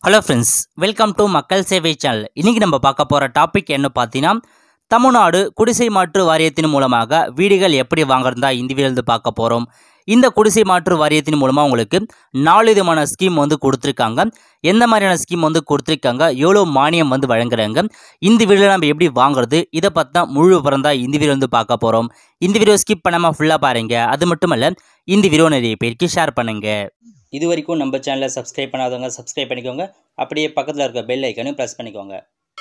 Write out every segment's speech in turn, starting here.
hello friends welcome to மக்கள் சேவை channel இன்றைக்கி நம்ம பார்க்க போகிற டாபிக் என்ன பார்த்தீங்கன்னா தமிழ்நாடு குடிசை மாற்று வாரியத்தின் மூலமாக வீடுகள் எப்படி வாங்குறதா இந்த வீடியோவில் பார்க்க போகிறோம் இந்த குடிசை மாற்று வாரியத்தின் மூலமாக உங்களுக்கு நாலு விதமான ஸ்கீம் வந்து கொடுத்துருக்காங்க எந்த மாதிரியான ஸ்கீம் வந்து கொடுத்துருக்காங்க எவ்வளோ மானியம் வந்து வழங்குறாங்க இந்த வீடியோவில் நம்ம எப்படி வாங்குறது இதை பற்றி தான் முழு விவரம் தான் இந்த வீடியோ வந்து பார்க்க போகிறோம் இந்த வீடியோ ஸ்கிப் பண்ணாமல் ஃபுல்லாக பாருங்கள் அது மட்டும் இல்ல இந்த வீடியோ நிறைய பேருக்கு ஷேர் பண்ணுங்கள் இது வரைக்கும் நம்ம சேனலை சப்ஸ்கிரைப் பண்ணாதவங்க சப்ஸ்கிரைப் பண்ணிக்கோங்க அப்படியே பக்கத்தில் இருக்க பெல் ஐக்கனையும் ப்ரெஸ் பண்ணிக்கோங்க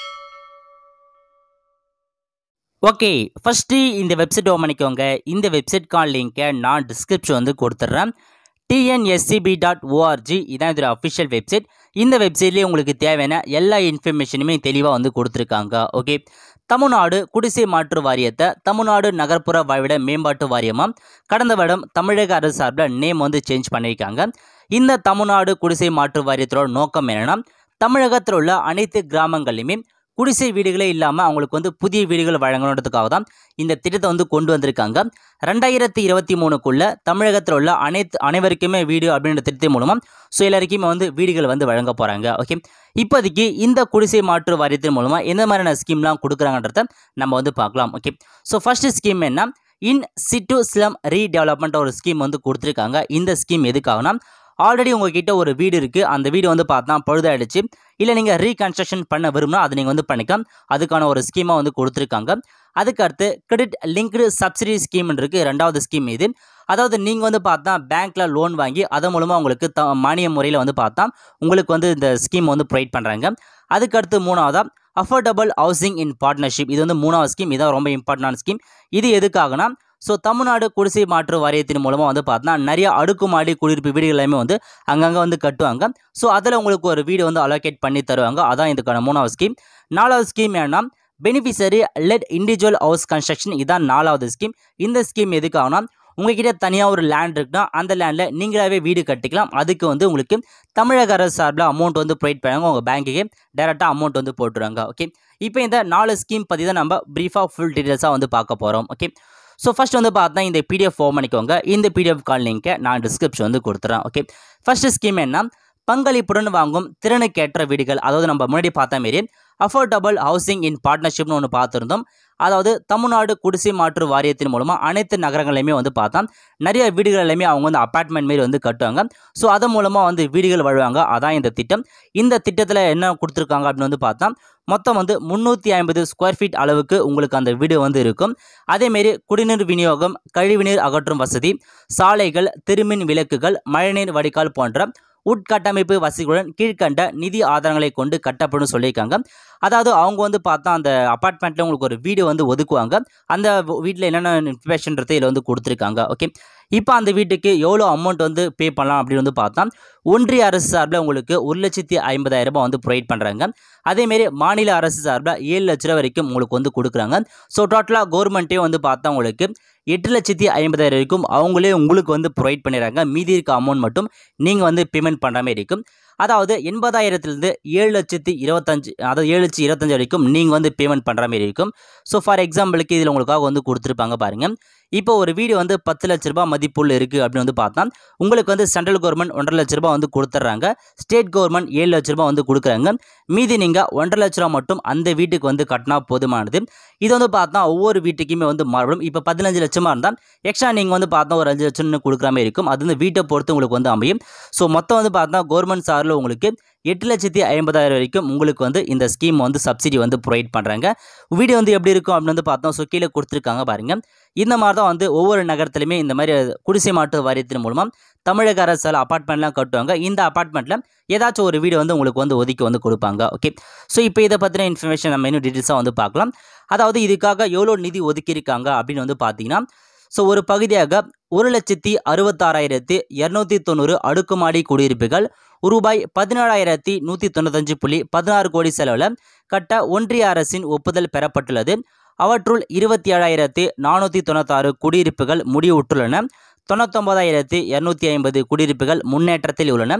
ஓகே ஃபஸ்ட்டு இந்த வெப்சைட் ஓப்பன் பண்ணிக்கோங்க இந்த வெப்சைட்கான லிங்க்கை நான் டிஸ்கிரிப்ஷன் வந்து கொடுத்துட்றேன் டிஎன்எஸ்சிபி டாட் ஓஆர்ஜி இதான் இதோட அஃபிஷியல் வெப்சைட் இந்த வெப்சைட்லேயே உங்களுக்கு தேவையான எல்லா இன்ஃபர்மேஷனுமே தெளிவாக வந்து கொடுத்துருக்காங்க ஓகே தமிழ்நாடு குடிசை மாற்று வாரியத்தை தமிழ்நாடு நகர்ப்புற வாழ்விட மேம்பாட்டு வாரியமாக கடந்த வருடம் தமிழக அரசு சார்பில் நேம் வந்து சேஞ்ச் பண்ணியிருக்காங்க இந்த தமிழ்நாடு குடிசை மாற்று வாரியத்தோட நோக்கம் என்னென்னா தமிழகத்தில் உள்ள அனைத்து கிராமங்கள்லையுமே குடிசை வீடுகளே இல்லாமல் அவங்களுக்கு வந்து புதிய வீடுகள் வழங்கணுன்றதுக்காக தான் இந்த திட்டத்தை வந்து கொண்டு வந்திருக்காங்க ரெண்டாயிரத்தி இருபத்தி மூணுக்குள்ள தமிழகத்தில் உள்ள அனைத்து அனைவருக்குமே வீடு அப்படின்ற திட்டத்தின் மூலமாக ஸோ எல்லாருக்குமே வந்து வீடுகள் வந்து வழங்க போகிறாங்க ஓகே இப்போதைக்கு இந்த குடிசை மாற்று வாரியத்தின் மூலமாக எந்த மாதிரியான ஸ்கீம்லாம் கொடுக்குறாங்கன்றத நம்ம வந்து பார்க்கலாம் ஓகே ஸோ ஃபஸ்ட்டு ஸ்கீம் என்ன இன் சிட்டு ஸ்லம் ரீடெவலப்மெண்ட் ஒரு ஸ்கீம் வந்து கொடுத்துருக்காங்க இந்த ஸ்கீம் எதுக்காகனா ஆல்ரெடி உங்ககிட்ட ஒரு வீடு இருக்குது அந்த வீடு வந்து பார்த்தா பழுதாயிடுச்சு இல்லை நீங்கள் ரீகன்ஸ்ட்ரக்ஷன் பண்ண விரும்பினா அதை நீங்கள் வந்து பண்ணிக்கலாம் அதுக்கான ஒரு ஸ்கீமாக வந்து கொடுத்துருக்காங்க அதுக்கடுத்து கிரெடிட் லிங்க்டு சப்சிடி ஸ்கீம் இருக்குது ரெண்டாவது ஸ்கீம் இது அதாவது நீங்கள் வந்து பார்த்தா பேங்க்கில் லோன் வாங்கி அதன் மூலமாக உங்களுக்கு த மானிய முறையில் வந்து பார்த்தா உங்களுக்கு வந்து இந்த ஸ்கீம் வந்து ப்ரொவைட் பண்ணுறாங்க அதுக்கடுத்து மூணாவதாக அஃபோர்டபுள் ஹவுசிங் இன் பார்ட்னர்ஷிப் இது வந்து மூணாவது ஸ்கீம் இதான் ரொம்ப இம்பார்ட்டன்டான ஸ்கீம் இது எதுக்காகனா ஸோ தமிழ்நாடு குடிசை மாற்று வாரியத்தின் மூலமாக வந்து பார்த்தா நிறைய அடுக்குமாடி குடியிருப்பு வீடுகள் எல்லாமே வந்து அங்கங்கே வந்து கட்டுவாங்க ஸோ அதில் உங்களுக்கு ஒரு வீடு வந்து அலோகேட் பண்ணி தருவாங்க அதான் இதுக்கான மூணாவது ஸ்கீம் நாலாவது ஸ்கீம் என்னன்னா beneficiary led individual house construction இதான் நாலாவது ஸ்கீம் இந்த ஸ்கீம் எதுக்காகனா உங்ககிட்ட தனியாக ஒரு லேண்ட் இருக்குன்னா அந்த லேண்டில் நீங்களாகவே வீடு கட்டிக்கலாம் அதுக்கு வந்து உங்களுக்கு தமிழக அரசு சார்பில் அமௌண்ட் வந்து ப்ரொவைட் பண்ணுவாங்க உங்கள் பேங்க்குக்கு டேரெக்டாக அமௌண்ட் வந்து போட்டுருவாங்க ஓகே இப்போ இந்த நாலு ஸ்கீம் பற்றி தான் நம்ம ப்ரீஃபாக ஃபுல் டீட்டெயில்ஸாக வந்து பார்க்க போகிறோம் ஓகே ஸோ ஃபஸ்ட் வந்து பார்த்தா இந்த பிடிஎஃப் ஃபார்ம் பண்ணிக்கோங்க இந்த பிடிஎஃப் கால் லிங்கை நான் டிஸ்கிரிப்ஷன் வந்து கொடுத்துறேன் ஓகே ஃபஸ்ட்டு ஸ்கீம் என்ன பங்களிப்புடன் வாங்கும் திறனுக்கேற்ற வீடுகள் அதாவது நம்ம முன்னாடி பார்த்த மாரி அஃபோர்டபுள் ஹவுசிங் இன் பார்ட்னர்ஷிப்னு ஒன்று பார்த்துருந்தோம் அதாவது தமிழ்நாடு குடிசை மாற்று வாரியத்தின் மூலமாக அனைத்து நகரங்களையுமே வந்து பார்த்தா நிறைய வீடுகள் எல்லாமே அவங்க வந்து அப்பார்ட்மெண்ட் மாரி வந்து கட்டுவாங்க ஸோ அதன் மூலமாக வந்து வீடுகள் வாழ்வாங்க அதான் இந்த திட்டம் இந்த திட்டத்தில் என்ன கொடுத்துருக்காங்க அப்படின்னு வந்து பார்த்தா மொத்தம் வந்து முந்நூற்றி ஐம்பது ஸ்கொயர் ஃபீட் அளவுக்கு உங்களுக்கு அந்த வீடு வந்து இருக்கும் அதேமாரி குடிநீர் விநியோகம் கழிவுநீர் அகற்றும் வசதி சாலைகள் திருமின் விளக்குகள் மழைநீர் வடிகால் போன்ற உட்கட்டமைப்பு வசதிகளுடன் கீழ்கண்ட நிதி ஆதாரங்களை கொண்டு கட்டப்படும் சொல்லியிருக்காங்க அதாவது அவங்க வந்து பார்த்தா அந்த அப்பார்ட்மெண்ட்டில் உங்களுக்கு ஒரு வீடு வந்து ஒதுக்குவாங்க அந்த வீட்டில் என்னென்ன இன்ஃபர்மேஷன்றதை இதில் வந்து கொடுத்துருக்காங்க ஓகே இப்போ அந்த வீட்டுக்கு எவ்வளோ அமௌண்ட் வந்து பே பண்ணலாம் அப்படின்னு வந்து பார்த்தா ஒன்றிய அரசு சார்பில் உங்களுக்கு ஒரு லட்சத்தி ஐம்பதாயிரம் ரூபாய் வந்து ப்ரொவைட் பண்ணுறாங்க அதேமாரி மாநில அரசு சார்பில் ஏழு லட்ச ரூபா வரைக்கும் உங்களுக்கு வந்து கொடுக்குறாங்க ஸோ டோட்டலாக கவர்மெண்ட்டே வந்து பார்த்தா உங்களுக்கு எட்டு லட்சத்தி ஐம்பதாயிரம் வரைக்கும் அவங்களே உங்களுக்கு வந்து ப்ரொவைட் பண்ணிடுறாங்க மீதி இருக்க அமௌண்ட் மட்டும் நீங்கள் வந்து பேமெண்ட் பண்ணுற மாதிரி இருக்கும் அதாவது எண்பதாயிரத்துலேருந்து ஏழு லட்சத்தி இருபத்தஞ்சு அதாவது ஏழு லட்சத்தி இருபத்தஞ்சு வரைக்கும் நீங்கள் வந்து பேமெண்ட் பண்ணுற மாதிரி இருக்கும் ஸோ ஃபார் எக்ஸாம்பிளுக்கு இதில் உங்களுக்காக வந்து கொடுத்துருப்பாங்க பாருங்கள் இப்போ ஒரு வீடு வந்து பத்து லட்ச ரூபாய் மதிப்புள்ள இருக்குது அப்படின்னு வந்து பார்த்தா உங்களுக்கு வந்து சென்ட்ரல் கவர்மெண்ட் ஒன்றரை லட்ச ரூபாய் வந்து கொடுத்துட்றாங்க ஸ்டேட் கவர்மெண்ட் ஏழு லட்ச ரூபாய் வந்து கொடுக்குறாங்க மீதி நீங்கள் ஒன்றரை லட்ச ரூபா மட்டும் அந்த வீட்டுக்கு வந்து கட்டினா போதுமானது இது வந்து பார்த்தா ஒவ்வொரு வீட்டுக்குமே வந்து மாறுபடும் இப்போ பதினஞ்சு லட்சமாக இருந்தால் எக்ஸ்ட்ரா நீங்கள் வந்து பார்த்தா ஒரு அஞ்சு லட்சம்னு கொடுக்குற மாதிரி இருக்கும் அது வந்து வீட்டை பொறுத்து உங்களுக்கு வந்து அமையும் ஸோ மொத்தம் வந்து பார்த்தா கவர்மெண்ட் சார்பில் உங்களுக்கு எட்டு லட்சத்தி ஐம்பதாயிரம் வரைக்கும் உங்களுக்கு வந்து இந்த ஸ்கீம் வந்து சப்சிடி வந்து ப்ரொவைட் பண்ணுறாங்க வீடியோ வந்து எப்படி இருக்கும் அப்படின்னு வந்து பார்த்தோம் ஸோ கீழே கொடுத்துருக்காங்க பாருங்கள் இந்த மாதிரி தான் வந்து ஒவ்வொரு நகரத்துலையுமே இந்த மாதிரி குடிசை மாற்று வாரியத்தின் மூலமாக தமிழக அரசால் அப்பார்ட்மெண்ட்லாம் கட்டுவாங்க இந்த அப்பார்ட்மெண்ட்டில் ஏதாச்சும் ஒரு வீடு வந்து உங்களுக்கு வந்து ஒதுக்கி வந்து கொடுப்பாங்க ஓகே ஸோ இப்போ இதை பற்றின இன்ஃபர்மேஷன் நம்ம இன்னும் டீட்டெயில்ஸாக வந்து பார்க்கலாம் அதாவது இதுக்காக எவ்வளோ நிதி ஒதுக்கியிருக்காங்க அப்படின்னு வந்து பார்த்தீங்கன்னா ஸோ ஒரு பகுதியாக ஒரு லட்சத்தி அறுபத்தாறாயிரத்தி இரநூத்தி தொண்ணூறு அடுக்குமாடி குடியிருப்புகள் ரூபாய் பதினேழாயிரத்தி நூற்றி தொண்ணூத்தஞ்சு புள்ளி பதினாறு கோடி செலவில் கட்ட ஒன்றிய அரசின் ஒப்புதல் பெறப்பட்டுள்ளது அவற்றுள் இருபத்தி ஏழாயிரத்தி நானூற்றி தொண்ணூத்தாறு குடியிருப்புகள் முடிவுற்றுள்ளன தொண்ணூத்தொம்பதாயிரத்தி இரநூத்தி ஐம்பது குடியிருப்புகள் முன்னேற்றத்தில் உள்ளன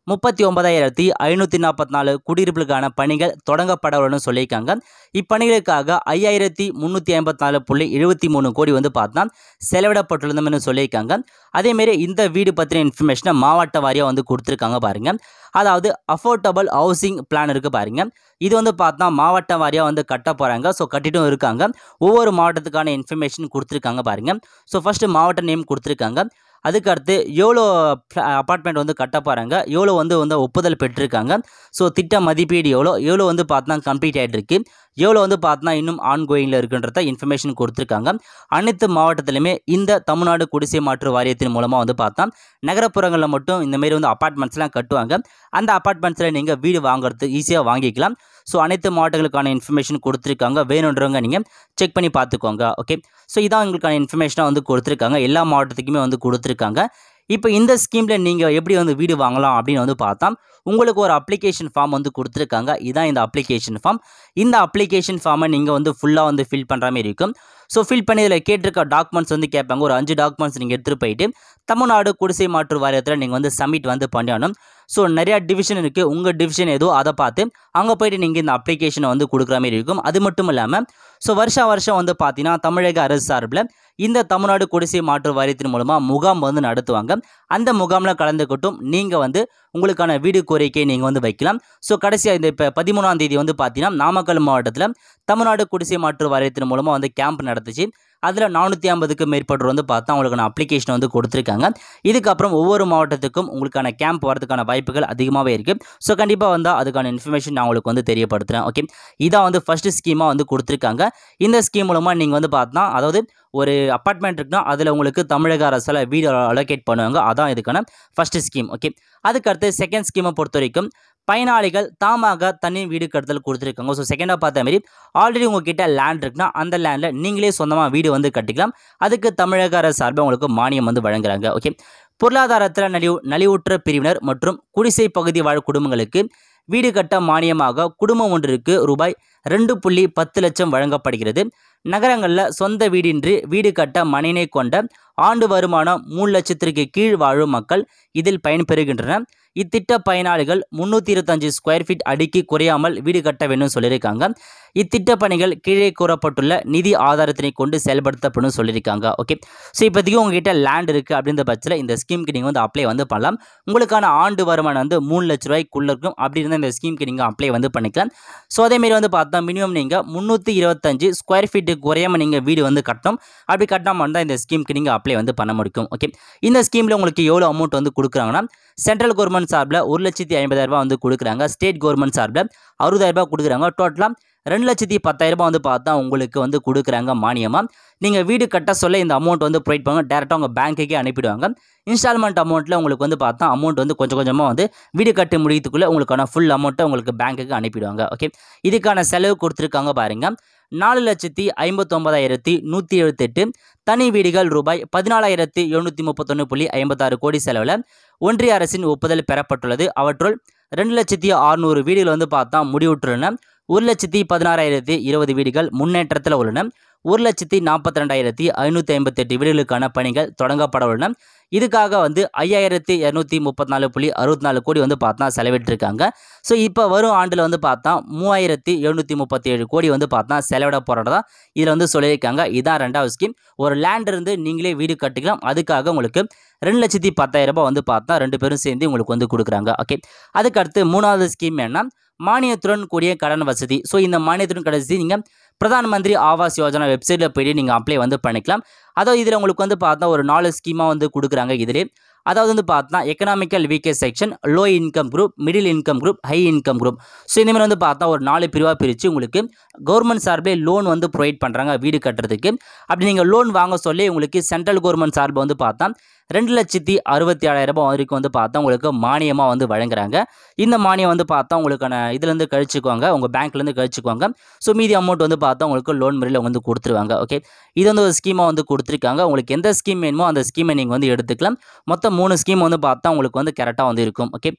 முப்பத்தி ஒன்பதாயிரத்தி ஐநூற்றி நாற்பத்தி நாலு குடியிருப்புகளுக்கான பணிகள் தொடங்கப்படவுள்ளன்னு சொல்லியிருக்காங்க இப்பணிகளுக்காக ஐயாயிரத்தி முந்நூற்றி ஐம்பத்தி நாலு புள்ளி எழுபத்தி மூணு கோடி வந்து பார்த்தா செலவிடப்பட்டுள்ளதுன்னு சொல்லியிருக்காங்க அதேமாரி இந்த வீடு பற்றின இன்ஃபர்மேஷனை மாவட்ட வாரியாக வந்து கொடுத்துருக்காங்க பாருங்க அதாவது அஃபோர்டபுள் ஹவுசிங் பிளான் இருக்குது பாருங்க இது வந்து பார்த்தா மாவட்ட வாரியாக வந்து கட்ட போகிறாங்க ஸோ கட்டிட்டும் இருக்காங்க ஒவ்வொரு மாவட்டத்துக்கான இன்ஃபர்மேஷன் கொடுத்துருக்காங்க பாருங்க ஸோ ஃபஸ்ட்டு மாவட்ட நேம் கொடுத்துருக்காங்க அதுக்கு அடுத்து எவ்வளோ அப்பார்ட்மெண்ட் வந்து கட்ட போகிறாங்க எவ்வளோ வந்து வந்து ஒப்புதல் பெற்றிருக்காங்க ஸோ திட்ட மதிப்பீடு எவ்வளோ எவ்வளோ வந்து பார்த்தா கம்ப்ளீட் ஆகிட்டு இருக்கு எவ்வளோ வந்து பார்த்தா இன்னும் ஆன் கோயிங்கில் இருக்குன்றத இன்ஃபர்மேஷன் கொடுத்துருக்காங்க அனைத்து மாவட்டத்திலுமே இந்த தமிழ்நாடு குடிசை மாற்று வாரியத்தின் மூலமாக வந்து பார்த்தா நகரப்புறங்களில் மட்டும் இந்த மாதிரி வந்து அப்பார்ட்மெண்ட்ஸ்லாம் கட்டுவாங்க அந்த அப்பார்ட்மெண்ட்ஸில் நீங்கள் வீடு வாங்குறது ஈஸியாக வாங்கிக்கலாம் ஸோ அனைத்து மாவட்டங்களுக்கான இன்ஃபர்மேஷன் கொடுத்துருக்காங்க வேணுன்றவங்க நீங்கள் செக் பண்ணி பார்த்துக்கோங்க ஓகே ஸோ இதான் உங்களுக்கான இன்ஃபர்மேஷனாக வந்து கொடுத்துருக்காங்க எல்லா மாவட்டத்துக்குமே வந்து கொடுத்துருக்காங்க இப்போ இந்த ஸ்கீமில் நீங்கள் எப்படி வந்து வீடு வாங்கலாம் அப்படின்னு வந்து பார்த்தா உங்களுக்கு ஒரு அப்ளிகேஷன் ஃபார்ம் வந்து கொடுத்துருக்காங்க இதான் இந்த அப்ளிகேஷன் ஃபார்ம் இந்த அப்ளிகேஷன் ஃபார்மை நீங்கள் வந்து ஃபுல்லாக வந்து ஃபில் பண்ணுற மாதிரி இருக்கும் ஸோ ஃபில் பண்ணி இதில் கேட்டிருக்க டாக்குமெண்ட்ஸ் வந்து கேட்பாங்க ஒரு அஞ்சு டாக்குமெண்ட்ஸ் நீங்கள் எடுத்துகிட்டு போயிட்டு தமிழ்நாடு குடிசை மாற்று வாரியத்தில் நீங்கள் வந்து சப்மிட் வந்து பண்ணணும் ஸோ நிறையா டிவிஷன் இருக்குது உங்கள் டிவிஷன் ஏதோ அதை பார்த்து அங்கே போயிட்டு நீங்கள் இந்த அப்ளிகேஷனை வந்து கொடுக்குற மாதிரி இருக்கும் அது மட்டும் இல்லாமல் ஸோ வருஷா வருஷம் வந்து பார்த்தீங்கன்னா தமிழக அரசு சார்பில் இந்த தமிழ்நாடு குடிசை மாற்று வாரியத்தின் மூலமாக முகாம் வந்து நடத்துவாங்க அந்த முகாமில் கலந்துக்கிட்டும் நீங்கள் வந்து உங்களுக்கான வீடு கோரிக்கையை நீங்கள் வந்து வைக்கலாம் ஸோ கடைசியாக இந்த இப்போ பதிமூணாம் தேதி வந்து பார்த்தீங்கன்னா நாமக்கல் மாவட்டத்தில் தமிழ்நாடு குடிசை மாற்று வாரியத்தின் மூலமாக வந்து கேம்ப் நடத்துச்சு அதில் நானூற்றி ஐம்பதுக்கு மேற்பட்டோர் வந்து பார்த்தா அவங்களுக்கான அப்ளிகேஷன் வந்து கொடுத்துருக்காங்க இதுக்கப்புறம் ஒவ்வொரு மாவட்டத்துக்கும் உங்களுக்கான கேம்ப் வரதுக்கான வாய்ப்புகள் அதிகமாகவே இருக்குது ஸோ கண்டிப்பாக வந்தால் அதுக்கான இன்ஃபர்மேஷன் நான் உங்களுக்கு வந்து தெரியப்படுத்துகிறேன் ஓகே இதான் வந்து ஃபஸ்ட்டு ஸ்கீமாக வந்து கொடுத்துருக்காங்க இந்த ஸ்கீம் மூலமாக நீங்கள் வந்து பார்த்தா அதாவது ஒரு அப்பார்ட்மெண்ட் இருக்குன்னா அதில் உங்களுக்கு தமிழக அரசால் வீடு அலோகேட் பண்ணுவாங்க அதான் இதுக்கான ஃபஸ்ட்டு ஸ்கீம் ஓகே அதுக்கடுத்து செகண்ட் ஸ்கீமை பொறுத்த வரைக்கும் பயனாளிகள் தாமாக தனி வீடு கட்டுதல் கொடுத்துருக்காங்க ஸோ செகண்டாக பார்த்த மாதிரி ஆல்ரெடி உங்ககிட்ட லேண்ட் இருக்குன்னா அந்த லேண்டில் நீங்களே சொந்தமாக வீடு வந்து கட்டிக்கலாம் அதுக்கு தமிழக அரசு சார்பாக உங்களுக்கு மானியம் வந்து வழங்குறாங்க ஓகே பொருளாதாரத்தில் நலிவு நலிவுற்ற பிரிவினர் மற்றும் குடிசை பகுதி வாழ் குடும்பங்களுக்கு வீடு கட்ட மானியமாக குடும்பம் ஒன்றிற்கு ரூபாய் ரெண்டு புள்ளி பத்து லட்சம் வழங்கப்படுகிறது நகரங்களில் சொந்த வீடின்றி வீடு கட்ட மனையினை கொண்ட ஆண்டு வருமானம் மூணு லட்சத்திற்கு கீழ் வாழும் மக்கள் இதில் பயன்பெறுகின்றனர் இத்திட்ட பயனாளிகள் முந்நூற்றி இருபத்தஞ்சு ஸ்கொயர் ஃபீட் அடிக்கு குறையாமல் வீடு கட்ட வேண்டும் சொல்லியிருக்காங்க இத்திட்ட பணிகள் கீழே கூறப்பட்டுள்ள நிதி ஆதாரத்தினை கொண்டு செயல்படுத்தப்படும் சொல்லியிருக்காங்க ஓகே ஸோ இப்போதைக்கு உங்ககிட்ட லேண்ட் இருக்குது அப்படின்ற பட்சத்தில் இந்த ஸ்கீமுக்கு நீங்கள் வந்து அப்ளை வந்து பண்ணலாம் உங்களுக்கான ஆண்டு வருமானம் வந்து மூணு லட்ச ரூபாய்க்குள்ளே இருக்கும் அப்படி இருந்தால் இந்த ஸ்கீமுக்கு நீங்கள் அப்ளை வந்து பண்ணிக்கலாம் ஸோ அதேமாரி வந்து பார்த்தா மினிமம் நீங்கள் முந்நூற்றி இருபத்தஞ்சு ஸ்கொயர் ஃபீட்டுக்கு குறையாமல் நீங்கள் வீடு வந்து கட்டணும் அப்படி கட்டினா தான் இந்த ஸ்கீமுக்கு நீங்கள் அப்ளை வந்து பண்ண முடியும் ஓகே இந்த ஸ்கீமில் உங்களுக்கு எவ்வளோ அமௌண்ட் வந்து கொடுக்குறாங்கன்னா சென்ட்ரல் கவர்மெண்ட் சார்பில் ஒரு லட்சத்தி ஐம்பதாயிரரூபா வந்து கொடுக்குறாங்க ஸ்டேட் கவர்மெண்ட் சார்பில் அறுபதாயிரரூபா கொடுக்குறாங்க டோட்டலாக ரெண்டு லட்சத்தி பத்தாயிரரூபா வந்து பார்த்தா உங்களுக்கு வந்து கொடுக்குறாங்க மானியமாக நீங்கள் வீடு கட்ட சொல்ல இந்த அமௌண்ட் வந்து ப்ரொவைட் பண்ணுங்க டேரெக்டாக உங்கள் பேங்க்குக்கே அனுப்பிடுவாங்க இன்ஸ்டால்மெண்ட் அமௌண்ட்டில் உங்களுக்கு வந்து பார்த்தா அமௌண்ட் வந்து கொஞ்சம் கொஞ்சமாக வந்து வீடு கட்டி முடியத்துக்குள்ளே உங்களுக்கான ஃபுல் அமௌண்ட்டை உங்களுக்கு பேங்க்குக்கு அனுப்பிடுவாங்க ஓகே இதுக்கான செலவு கொடுத்துருக்காங்க பாருங்கள் நாலு லட்சத்தி ஐம்பத்தொம்பதாயிரத்தி நூற்றி எழுபத்தெட்டு தனி வீடுகள் ரூபாய் பதினாலாயிரத்தி எழுநூற்றி முப்பத்தொன்று புள்ளி ஐம்பத்தாறு கோடி செலவில் ஒன்றிய அரசின் ஒப்புதல் பெறப்பட்டுள்ளது அவற்றுள் ரெண்டு லட்சத்தி அறுநூறு வீடுகள் வந்து பார்த்தா முடிவுற்றுள்ளன ஒரு லட்சத்தி பதினாறாயிரத்தி இருபது வீடுகள் முன்னேற்றத்தில் உள்ளன ஒரு லட்சத்தி நாற்பத்தி ரெண்டாயிரத்தி ஐநூற்றி ஐம்பத்தெட்டு வீடுகளுக்கான பணிகள் தொடங்கப்பட உள்ளன இதுக்காக வந்து ஐயாயிரத்தி இரநூத்தி முப்பத்தி நாலு புள்ளி அறுபத்தி நாலு கோடி வந்து பார்த்தா செலவிட்டிருக்காங்க ஸோ இப்போ வரும் ஆண்டில் வந்து பார்த்தா மூவாயிரத்தி எழுநூற்றி முப்பத்தி ஏழு கோடி வந்து பார்த்தா செலவிட போகிறதா இதில் வந்து சொல்லியிருக்காங்க இதான் ரெண்டாவது ஸ்கீம் ஒரு லேண்ட் இருந்து நீங்களே வீடு கட்டிக்கலாம் அதுக்காக உங்களுக்கு ரெண்டு லட்சத்தி பத்தாயிரம் ரூபாய் வந்து பார்த்தா ரெண்டு பேரும் சேர்ந்து உங்களுக்கு வந்து கொடுக்குறாங்க ஓகே அதுக்கடுத்து மூணாவது ஸ்கீம் என்ன மானியத்துடன் கூடிய கடன் வசதி ஸோ இந்த மானியத்துடன் கடைசி நீங்கள் பிரதான் மந்திரி ஆவாஸ் யோஜனா வெப்சைட்டில் போயிட்டு நீங்கள் அப்ளை வந்து பண்ணிக்கலாம் அதாவது இதில் உங்களுக்கு வந்து பார்த்தா ஒரு நாலு ஸ்கீமாக வந்து கொடுக்குறாங்க இதிலே அதாவது வந்து பார்த்தா economical weaker section low income group middle income group high income group so இந்த மாதிரி வந்து பார்த்தா ஒரு நாலு பிரிவாக பிரித்து உங்களுக்கு கவர்மெண்ட் சார்பிலே லோன் வந்து ப்ரொவைட் பண்ணுறாங்க வீடு கட்டுறதுக்கு அப்படி நீங்கள் லோன் வாங்க சொல்லி உங்களுக்கு சென்ட்ரல் கவர்மெண்ட் சார்பு வந்து பார்த்தா ரெண்டு லட்சத்தி அறுபத்தி ஏழாயிரம் ரூபாய் வரைக்கும் வந்து பார்த்தா உங்களுக்கு மானியமாக வந்து வழங்குறாங்க இந்த மானியம் வந்து பார்த்தா உங்களுக்கான இதுலேருந்து கழிச்சுக்குவாங்க உங்கள் பேங்க்லேருந்து கழிச்சுக்குவாங்க ஸோ மீதி அமௌண்ட் வந்து பார்த்தா உங்களுக்கு லோன் முறையில் வந்து கொடுத்துருவாங்க ஓகே இது வந்து ஒரு ஸ்கீமாக வந்து கொடுத்துருக்காங்க உங்களுக்கு எந்த ஸ்கீம் வேணுமோ அந்த ஸ்கீமை நீங்கள் வந்து எடுத்துக்கலாம் மொத்தம் மூணு ஸ்கீம் வந்து பார்த்தா உங்களுக்கு வந்து கரெக்டாக வந்து இருக்கும் ஓகே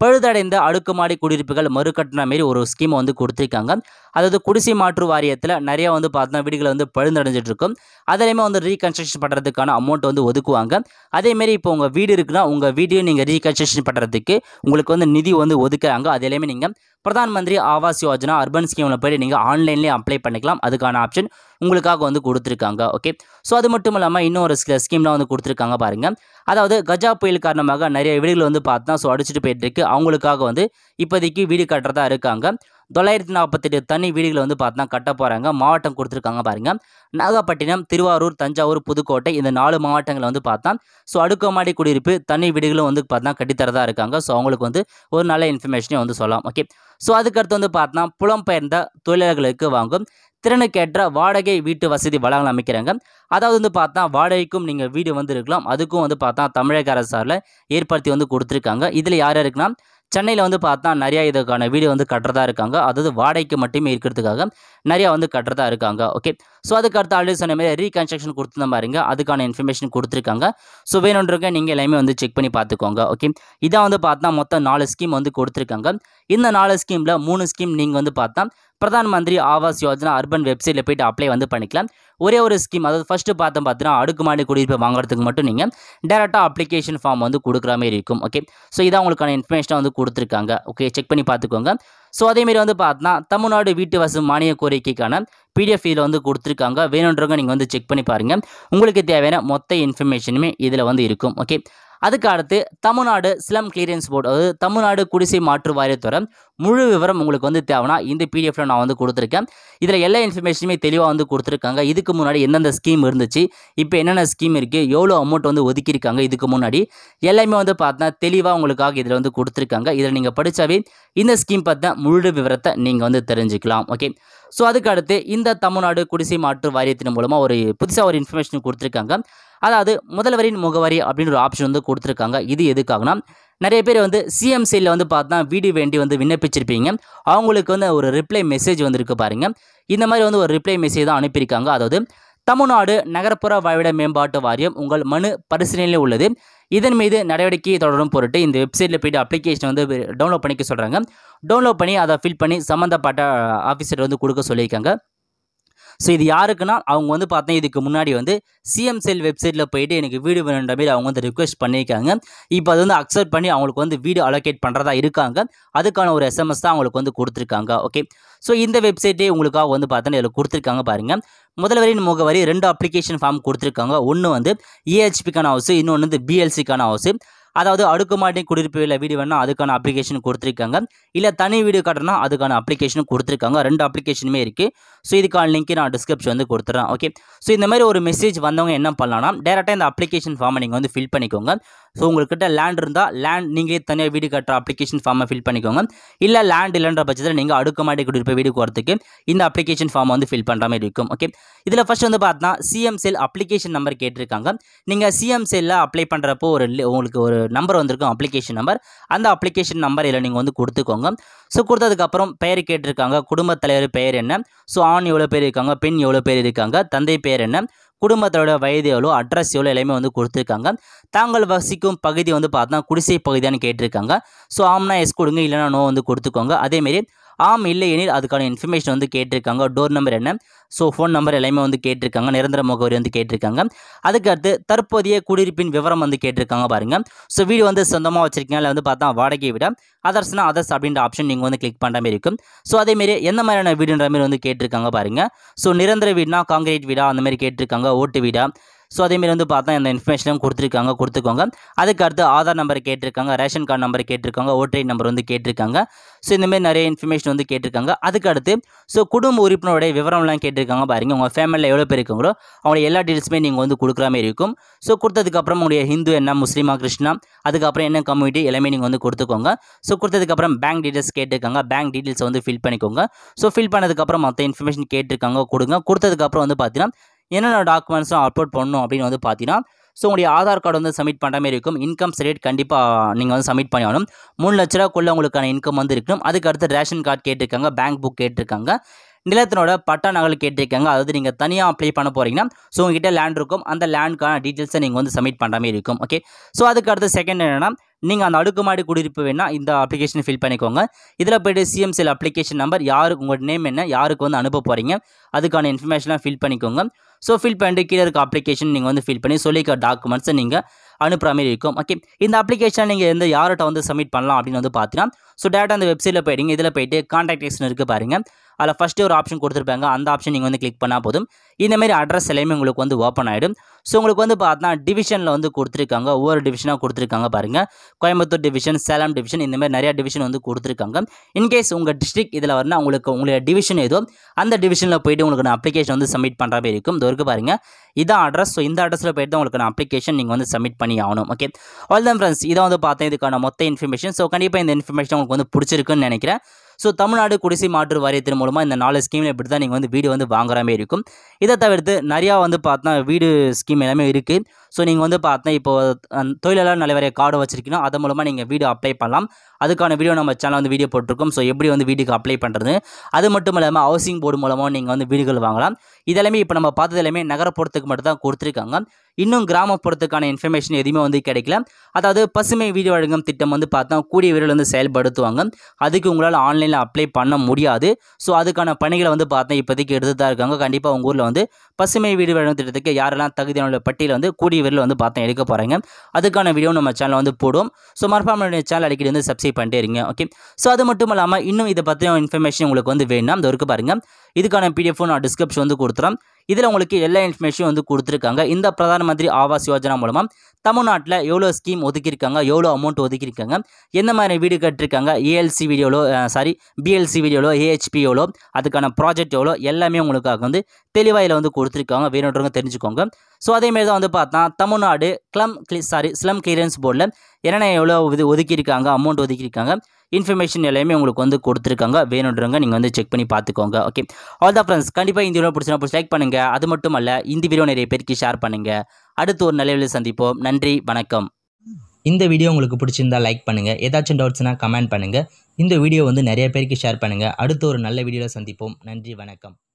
பழுதடைந்த அடுக்குமாடி குடியிருப்புகள் மறுகட்டின மாரி ஒரு ஸ்கீம் வந்து கொடுத்துருக்காங்க அதாவது குடிசை மாற்று வாரியத்தில் நிறைய வந்து பார்த்தோன்னா வீடுகள் வந்து பழுந்தடைஞ்சிட்டு இருக்கும் அதிலையுமே வந்து ரீகன்ஸ்ட்ரக்ஷன் பண்ணுறதுக்கான அமௌண்ட் வந்து ஒதுக்குவாங்க அதேமாரி இப்போ உங்கள் வீடு இருக்குன்னா உங்கள் வீடியோ நீங்கள் ரீகன்ஸ்ட்ரக்ஷன் பண்ணுறதுக்கு உங்களுக்கு வந்து நிதி வந்து ஒதுக்குறாங்க அது எல்லாமே நீங்கள் பிரதான் மந்திரி ஆவாஸ் யோஜனா அர்பன் ஸ்கீமில் போய்ட்டு நீங்கள் ஆன்லைன்லேயே அப்ளை பண்ணிக்கலாம் அதுக்கான ஆப்ஷன் உங்களுக்காக வந்து கொடுத்துருக்காங்க ஓகே ஸோ அது மட்டும் இல்லாமல் இன்னொரு சில ஸ்கீம்லாம் வந்து கொடுத்துருக்காங்க பாருங்கள் அதாவது கஜா புயல் காரணமாக நிறைய வீடுகள் வந்து பார்த்தா ஸோ அடிச்சுட்டு போயிட்டு இருக்கு அவங்களுக்காக வந்து இப்போதைக்கு வீடு கட்டுறதா இருக்காங்க தொள்ளாயிரத்தி நாற்பத்தெட்டு தனி வீடுகளை வந்து பார்த்தா கட்ட போகிறாங்க மாவட்டம் கொடுத்துருக்காங்க பாருங்கள் நாகப்பட்டினம் திருவாரூர் தஞ்சாவூர் புதுக்கோட்டை இந்த நாலு மாவட்டங்களை வந்து பார்த்தா ஸோ அடுக்குமாடி குடியிருப்பு தனி வீடுகளும் வந்து பார்த்தா கட்டித்தரதா இருக்காங்க ஸோ அவங்களுக்கு வந்து ஒரு நல்ல இன்ஃபர்மேஷனையும் வந்து சொல்லலாம் ஓகே ஸோ அதுக்கடுத்து வந்து பார்த்தா புலம்பெயர்ந்த தொழிலாளர்களுக்கு வாங்கும் திறனுக்கேற்ற வாடகை வீட்டு வசதி வளங்கள் அமைக்கிறாங்க அதாவது வந்து பார்த்தா வாடகைக்கும் நீங்கள் வீடு வந்து இருக்கலாம் அதுக்கும் வந்து பார்த்தா தமிழக அரசால் ஏற்படுத்தி வந்து கொடுத்துருக்காங்க இதில் யார் இருக்குன்னா சென்னையில் வந்து பார்த்தா நிறையா இதுக்கான வீடு வந்து கட்டுறதா இருக்காங்க அதாவது வாடகைக்கு மட்டுமே இருக்கிறதுக்காக நிறையா வந்து கட்டுறதா இருக்காங்க ஓகே ஸோ அதுக்கு அடுத்து ஆல்ரெடி சொன்ன மாதிரி ரீகன்ஸ்ட்ரக்ஷன் கொடுத்துருந்த பாருங்க அதுக்கான இன்ஃபர்மேஷன் கொடுத்துருக்காங்க ஸோ வேணுன்றவங்க நீங்கள் எல்லாமே வந்து செக் பண்ணி பார்த்துக்கோங்க ஓகே இதான் வந்து பார்த்தா மொத்தம் நாலு ஸ்கீம் வந்து கொடுத்துருக்காங்க இந்த நாலு ஸ்கீமில் மூணு ஸ்கீம் நீங்கள் வந்து பார்த்தா பிரதான் மந்திரி ஆவாஸ் யோஜனா அர்பன் வெப்சைட்டில் போயிட்டு அப்ளை வந்து பண்ணிக்கலாம் ஒரே ஒரு ஸ்கீம் அதாவது ஃபஸ்ட்டு பார்த்தோம் பார்த்தீங்கன்னா அடுக்குமாடி குடியிருப்பு வாங்குறதுக்கு மட்டும் நீங்கள் டேரெக்டாக அப்ளிகேஷன் ஃபார்ம் வந்து கொடுக்குற மாதிரி இருக்கும் ஓகே ஸோ இதான் உங்களுக்கான இன்ஃபர்மேஷனை வந்து கொடுத்துருக்காங்க ஓகே செக் பண்ணி பார்த்துக்கோங்க ஸோ அதேமாரி வந்து பார்த்தா தமிழ்நாடு வீட்டு வசதி மானிய கோரிக்கைக்கான பிடிஎஃப் இதில் வந்து கொடுத்துருக்காங்க வேணுன்றவங்க நீங்கள் வந்து செக் பண்ணி பாருங்கள் உங்களுக்கு தேவையான மொத்த இன்ஃபர்மேஷனுமே இதில் வந்து இருக்கும் ஓகே அதுக்கு அடுத்து தமிழ்நாடு ஸ்லம் கிளியரன்ஸ் போர்டு அதாவது தமிழ்நாடு குடிசை மாற்று வாரியத்தோட முழு விவரம் உங்களுக்கு வந்து தேவைன்னா இந்த பிடிஎஃப்ல நான் வந்து கொடுத்துருக்கேன் இதில் எல்லா இன்ஃபர்மேஷனுமே தெளிவாக வந்து கொடுத்துருக்காங்க இதுக்கு முன்னாடி எந்தெந்த ஸ்கீம் இருந்துச்சு இப்போ என்னென்ன ஸ்கீம் இருக்குது எவ்வளோ அமௌண்ட் வந்து ஒதுக்கியிருக்காங்க இதுக்கு முன்னாடி எல்லாமே வந்து பார்த்தா தெளிவாக உங்களுக்காக இதில் வந்து கொடுத்துருக்காங்க இதில் நீங்கள் படித்தாவே இந்த ஸ்கீம் பற்றின முழு விவரத்தை நீங்கள் வந்து தெரிஞ்சுக்கலாம் ஓகே ஸோ அதுக்கு அடுத்து இந்த தமிழ்நாடு குடிசை மாற்று வாரியத்தின் மூலமாக ஒரு புதுசாக ஒரு இன்ஃபர்மேஷன் கொடுத்துருக்காங்க அதாவது முதல்வரின் முகவரி அப்படின்னு ஒரு ஆப்ஷன் வந்து கொடுத்துருக்காங்க இது எதுக்காகனா நிறைய பேர் வந்து சிஎம் சைடில் வந்து பார்த்தா வீடு வேண்டி வந்து விண்ணப்பிச்சிருப்பீங்க அவங்களுக்கு வந்து ஒரு ரிப்ளை மெசேஜ் வந்திருக்கு பாருங்க இந்த மாதிரி வந்து ஒரு ரிப்ளை மெசேஜ் தான் அனுப்பியிருக்காங்க அதாவது தமிழ்நாடு நகர்ப்புற வாழ்விட மேம்பாட்டு வாரியம் உங்கள் மனு பரிசீலனையில் உள்ளது இதன் மீது நடவடிக்கை தொடரும் பொருட்டு இந்த வெப்சைட்டில் போய்ட்டு அப்ளிகேஷன் வந்து டவுன்லோட் பண்ணிக்க சொல்கிறாங்க டவுன்லோட் பண்ணி அதை ஃபில் பண்ணி சம்மந்தப்பட்ட ஆஃபீஸர் வந்து கொடுக்க சொல்லியிருக்காங்க ஸோ இது யாருக்குன்னா அவங்க வந்து பார்த்தா இதுக்கு முன்னாடி வந்து சிஎம் செல் வெப்சைட்டில் போயிட்டு எனக்கு வீடு வேணுன்ற மாதிரி அவங்க வந்து ரிக்வெஸ்ட் பண்ணியிருக்காங்க இப்போ அது வந்து அக்செப்ட் பண்ணி அவங்களுக்கு வந்து வீடு அலோகேட் பண்ணுறதா இருக்காங்க அதுக்கான ஒரு எஸ்எம்எஸ் தான் அவங்களுக்கு வந்து கொடுத்துருக்காங்க ஓகே ஸோ இந்த வெப்சைட்டே உங்களுக்காக வந்து பார்த்தோன்னா இதில் கொடுத்துருக்காங்க பாருங்கள் முதல்வரின் முகவரி ரெண்டு அப்ளிகேஷன் ஃபார்ம் கொடுத்துருக்காங்க ஒன்று வந்து ஏஹெச்பிக்கான ஹவுஸ் இன்னொன்று வந்து பிஎல்சிக்கான ஹவுஸ் அதாவது அடுக்குமாடி குடியிருப்புகளில் வீடு வேணால் அதுக்கான அப்ளிகேஷன் கொடுத்துருக்காங்க இல்லை தனி வீடு கட்டணும் அதுக்கான அப்ளிகேஷன் கொடுத்துருக்காங்க ரெண்டு அப்ளிகேஷனுமே இருக்குது ஸோ இதுக்கான லிங்க் நான் டிஸ்கிரிப்ஷன் வந்து கொடுத்துறேன் ஓகே ஸோ இந்த மாதிரி ஒரு மெசேஜ் வந்தவங்க என்ன பண்ணலாம்னா டேரெக்டாக இந்த அப்ளிகேஷன் ஃபார்மை நீங்கள் வந்து ஃபில் பண்ணிக்கோங்க ஸோ உங்கள்கிட்ட லேண்ட் இருந்தால் லேண்ட் நீங்களே தனியாக வீடு கட்டுற அப்ளிகேஷன் ஃபார்மை ஃபில் பண்ணிக்கோங்க இல்லை லேண்ட் இல்லைன்ற பட்சத்தில் நீங்கள் அடுக்குமாடி குடியிருப்பு வீடு போகிறதுக்கு இந்த அப்ளிகேஷன் ஃபார்மை வந்து ஃபில் பண்ணுற மாதிரி இருக்கும் ஓகே இதில் ஃபஸ்ட் வந்து பார்த்தா சிஎம் செல் அப்ளிகேஷன் நம்பர் கேட்டிருக்காங்க நீங்கள் சிஎம் செல்லில் அப்ளை பண்ணுறப்போ ஒரு li- உங்களுக்கு ஒரு நம்பர் வந்திருக்கும் அப்ளிகேஷன் நம்பர் அந்த அப்ளிகேஷன் நம்பர் இதில் நீங்கள் வந்து கொடுத்துக்கோங்க ஸோ கொடுத்ததுக்கப்புறம் பெயர் கேட்டிருக்காங்க குடும்பத் தலைவர் பெயர் என்ன ஸோ ஆண் எவ்வளோ பேர் இருக்காங்க பெண் எவ்வளோ பேர் இருக்காங்க தந்தை பெயர் என்ன குடும்பத்தோட வயது எவ்வளோ அட்ரஸ் எவ்வளோ எல்லாமே வந்து கொடுத்துருக்காங்க தாங்கள் வசிக்கும் பகுதி வந்து பார்த்தா குடிசை பகுதியான்னு கேட்டிருக்காங்க ஸோ ஆம்னா எஸ் கொடுங்க இல்லைனா நோ வந்து கொடுத்துக்கோங்க அதேமாரி ஆம் இல்லை எனில் அதுக்கான இன்ஃபர்மேஷன் வந்து கேட்டிருக்காங்க டோர் நம்பர் என்ன ஸோ ஃபோன் நம்பர் எல்லாமே வந்து கேட்டிருக்காங்க நிரந்தர முகவரி வந்து கேட்டிருக்காங்க அதுக்கு அடுத்து தற்போதைய குடியிருப்பின் விவரம் வந்து கேட்டிருக்காங்க பாருங்க ஸோ வீடு வந்து சொந்தமாக வச்சிருக்கீங்க இல்லை வந்து பார்த்தா வாடகை விட அதர்ஸ்னா அதர்ஸ் அப்படின்ற ஆப்ஷன் நீங்கள் வந்து கிளிக் பண்ணுற மாதிரி இருக்கும் ஸோ அதேமாரி எந்த மாதிரியான வீடுன்ற மாதிரி வந்து கேட்டிருக்காங்க பாருங்க ஸோ நிரந்தர வீடுனா காங்கிரீட் வீடா அந்த மாதிரி கேட்டிருக்காங்க ஓட்டு வீடா ஸோ அதேமாரி வந்து பார்த்தா இந்த இன்ஃபர்மேஷனும் கொடுத்துருக்காங்க கொடுத்துக்கோங்க அதுக்கு அடுத்து ஆதார் நம்பர் கேட்டிருக்காங்க ரேஷன் கார்டு நம்பர் கேட்டிருக்காங்க ஓட்டர் ஐடி நம்பர் வந்து கேட்டிருக்காங்க ஸோ இந்தமாரி நிறைய இன்ஃபர்மேஷன் வந்து கேட்டிருக்காங்க அதுக்கு அடுத்து ஸோ குடும்ப உறுப்பினருடைய விவரம்லாம் கேட்டிருக்காங்க பாருங்க உங்கள் ஃபேமிலியில் எவ்வளோ பேர் இருக்காங்களோ அவங்களுடைய எல்லா டீட்டெயில்ஸுமே நீங்கள் வந்து கொடுக்குற மாதிரி இருக்கும் ஸோ கொடுத்ததுக்கப்புறம் உங்களுடைய ஹிந்து என்ன முஸ்லீமா கிருஷ்ணா அதுக்கப்புறம் என்ன கம்யூனிட்டி எல்லாமே நீங்கள் வந்து கொடுத்துக்கோங்க ஸோ கொடுத்ததுக்கப்புறம் பேங்க் டீட்டெயில்ஸ் கேட்டிருக்காங்க பேங்க் டீட்டெயில்ஸ் வந்து ஃபில் பண்ணிக்கோங்க ஸோ ஃபில் பண்ணதுக்கப்புறம் மற்ற இன்ஃபர்மேஷன் கேட்டிருக்காங்க கொடுங்க கொடுத்ததுக்கப்புறம் வந்து பார்த்தீங்கன்னா என்னென்ன டாக்குமெண்ட்ஸும் அப்லோட் பண்ணணும் அப்படின்னு வந்து பார்த்தீங்கன்னா ஸோ உங்களுடைய ஆதார் கார்டு வந்து சப்மிட் பண்ணுற மாதிரி இருக்கும் இன்கம் சர்டிஃபிகேட் கண்டிப்பாக நீங்கள் வந்து சப்மிட் பண்ணி ஆகணும் மூணு லட்ச ரூபாக்குள்ள உங்களுக்கான இன்கம் வந்து இருக்கணும் அதுக்கு அடுத்து ரேஷன் கார்டு கேட்டிருக்காங்க பேங்க் புக் கேட்டிருக்காங்க நிலத்தினோட பட்டா நகல் கேட்டிருக்காங்க அதாவது நீங்கள் தனியாக அப்ளை பண்ண போகிறீங்கன்னா ஸோ உங்ககிட்ட லேண்ட் இருக்கும் அந்த லேண்டுக்கான டீட்டெயில்ஸை நீங்கள் வந்து சப்மிட் பண்ணுற மாதிரி இருக்கும் ஓகே ஸோ அதுக்கு அடுத்த செகண்ட் என்னென்னா நீங்கள் அந்த அடுக்குமாடி குடியிருப்பு வேணால் இந்த அப்ளிகேஷன் ஃபில் பண்ணிக்கோங்க இதில் போய்ட்டு சிஎம்சிஎல் அப்ளிகேஷன் நம்பர் யாருக்கு உங்களோட நேம் என்ன யாருக்கு வந்து அனுப்ப போகிறீங்க அதுக்கான இன்ஃபர்மேஷன்லாம் ஃபில் பண்ணிக்கோங்க ஸோ ஃபில் பண்ணிட்டு கீழே இருக்க அப்ளிகேஷன் நீங்கள் வந்து ஃபில் பண்ணி சொல்லிக்க டாக்குமெண்ட்ஸை நீங்கள் அனுப்புகிற மாதிரி இருக்கும் ஓகே இந்த அப்ளிகேஷன் நீங்கள் எந்த யார்கிட்ட வந்து சப்மிட் பண்ணலாம் அப்படின்னு வந்து பார்த்தீங்கன்னா ஸோ டேட்டா அந்த வெப்சைட்டில் போயிட்டீங்க இதில் போயிட்டு கான்டாக்ட் எக்ஷன் இருக்குது பாருங்கள் அதில் ஃபஸ்ட்டு ஒரு ஆப்ஷன் கொடுத்துருப்பாங்க அந்த ஆப்ஷன் நீங்கள் வந்து கிளிக் பண்ணால் போதும் இந்த மாதிரி அட்ரஸ் எல்லாமே உங்களுக்கு வந்து ஓப்பன் ஆகிடும் ஸோ உங்களுக்கு வந்து பார்த்தா டிவிஷனில் வந்து கொடுத்துருக்காங்க ஒவ்வொரு டிவிஷனாக கொடுத்துருக்காங்க பாருங்கள் கோயம்புத்தூர் டிவிஷன் சேலம் டிவிஷன் இந்த மாதிரி நிறையா டிவிஷன் வந்து கொடுத்துருக்காங்க இன்கேஸ் உங்கள் டிஸ்ட்ரிக் இதில் வரணும் உங்களுக்கு உங்களுடைய டிவிஷன் ஏதோ அந்த டிவிஷனில் போயிட்டு உங்களுக்கு நான் அப்ளிகேஷன் வந்து சப்மிட் பண்ணுற மாதிரி இருக்கும் இது வரைக்கும் பாருங்கள் இதான் அட்ரஸ் ஸோ இந்த அட்ரஸில் போயிட்டு தான் உங்களுக்கு நான் அப்ளிகேஷன் நீங்கள் வந்து சப்மிட் பண்ணி ஆகணும் ஓகே ஆல் தான் ஃப்ரெண்ட்ஸ் இதை வந்து பார்த்தேன் இதுக்கான மொத்த இன்ஃபர்மேஷன் ஸோ கண்டிப்பாக இந்த இன்ஃபர்மேஷன் உங்களுக்கு வந்து பிடிச்சிருக்குன்னு நினைக்கிறேன் ஸோ தமிழ்நாடு குடிசை மாற்று வாரியத்தின் மூலமாக இந்த நாலு ஸ்கீமில் இப்படி தான் நீங்கள் வந்து வீடு வந்து வாங்குற மாதிரி இருக்கும் இதை தவிர்த்து நிறையா வந்து பார்த்தா வீடு ஸ்கீம் எல்லாமே இருக்குது ஸோ நீங்கள் வந்து பார்த்தா இப்போ அஹ், தொழிலாளர் நலவாரிய கார்டு வச்சிருக்கீங்கன்னா அது மூலமாக நீங்கள் வீடு அப்ளை பண்ணலாம் அதுக்கான வீடியோ நம்ம சேனல் வந்து வீடியோ போட்டிருக்கோம் ஸோ எப்படி வந்து வீட்டுக்கு அப்ளை பண்ணுறது அது மட்டும் இல்லாமல் ஹவுசிங் போர்டு மூலமாக நீங்கள் வந்து வீடுகள் வாங்கலாம் இதெல்லாமே இப்போ நம்ம பார்த்தது எல்லாமே நகரப்புறத்துக்கு மட்டும் தான் கொடுத்துருக்காங்க இன்னும் கிராமப்புறத்துக்கான இன்ஃபர்மேஷன் எதுவுமே வந்து கிடைக்கல அதாவது பசுமை வீடு வழங்கும் திட்டம் வந்து பார்த்தா கூடிய விரைவில் வந்து செயல்படுத்துவாங்க அதுக்கு உங்களால் ஆன்லைனில் அப்ளை பண்ண முடியாது ஸோ அதுக்கான பணிகளை வந்து பார்த்தா இப்போதைக்கு எடுத்து தான் இருக்காங்க கண்டிப்பாக உங்கள் ஊரில் வந்து பசுமை வீடு வழங்கும் திட்டத்துக்கு யாரெல்லாம் தகுதியான பட்டியல் வந்து கூடிய விரைவில் வந்து பார்த்தா எடுக்க போகிறாங்க அதுக்கான வீடியோ நம்ம சேனல் வந்து போடுவோம் ஸோ மறக்காம சேனல் அடிக்கடி வந்து சப்ஸ்கிரைப் பண்ணிட்டே இருங்க ஓகே ஸோ அது மட்டும் இல்லாமல் இன்னும் இதை பற்றின இன்ஃபர்மேஷன் உங்களுக்கு வந்து வேணும் அந்த இருக்கு பாருங்கள் இதுக்கான பிடிஎஃப் நான் டிஸ்கிரிப்ஷன் வந்து கொடுத்துறேன் இதில் உங்களுக்கு எல்லா இன்ஃபர்மேஷனும் வந்து கொடுத்துருக்காங்க இந்த பிரதான் மந்திரி ஆவாஸ் யோஜனா மூலமாக தமிழ்நாட்டில் எவ்வளோ ஸ்கீம் ஒதுக்கியிருக்காங்க எவ்வளோ அமௌண்ட் ஒதுக்கியிருக்காங்க எந்த மாதிரி வீடு கட்டிருக்காங்க ஏஎல்சி வீடியோலோ சாரி பிஎல்சி வீடியோலோ ஏஹெச்பி எவ்வளோ அதுக்கான ப்ராஜெக்ட் எவ்வளோ எல்லாமே உங்களுக்காக வந்து தெளிவாக இதில் வந்து கொடுத்துருக்காங்க வேணுன்றவங்க தெரிஞ்சுக்கோங்க ஸோ அதேமாரி தான் வந்து பார்த்தா தமிழ்நாடு கிளம் சாரி ஸ்லம் கிளியரன்ஸ் போர்டில் என்னென்ன எவ்வளோ இது ஒதுக்கியிருக்காங்க அமௌண்ட் ஒதுக்கியிருக்காங்க இன்ஃபர்மேஷன் எல்லாமே உங்களுக்கு வந்து கொடுத்துருக்காங்க வேணுன்றவங்க நீங்கள் வந்து செக் பண்ணி பார்த்துக்கோங்க ஓகே ஆல் தான் ஃப்ரெண்ட்ஸ் கண்டிப்பாக இந்த வீடியோ பிடிச்சினா பிடிச்சி லைக் பண்ணுங்கள் அது மட்டும் அல்ல இந்த வீடியோ நிறைய பேருக்கு ஷேர் பண்ணுங்கள் அடுத்து ஒரு நல்ல வீடியோவில் சந்திப்போம் நன்றி வணக்கம் இந்த வீடியோ உங்களுக்கு பிடிச்சிருந்தா லைக் பண்ணுங்கள் ஏதாச்சும் டவுட்ஸ்னால் கமெண்ட் பண்ணுங்கள் இந்த வீடியோ வந்து நிறைய பேருக்கு ஷேர் பண்ணுங்கள் அடுத்து ஒரு நல்ல வீடியோவில் சந்திப்போம் நன்றி வணக்கம்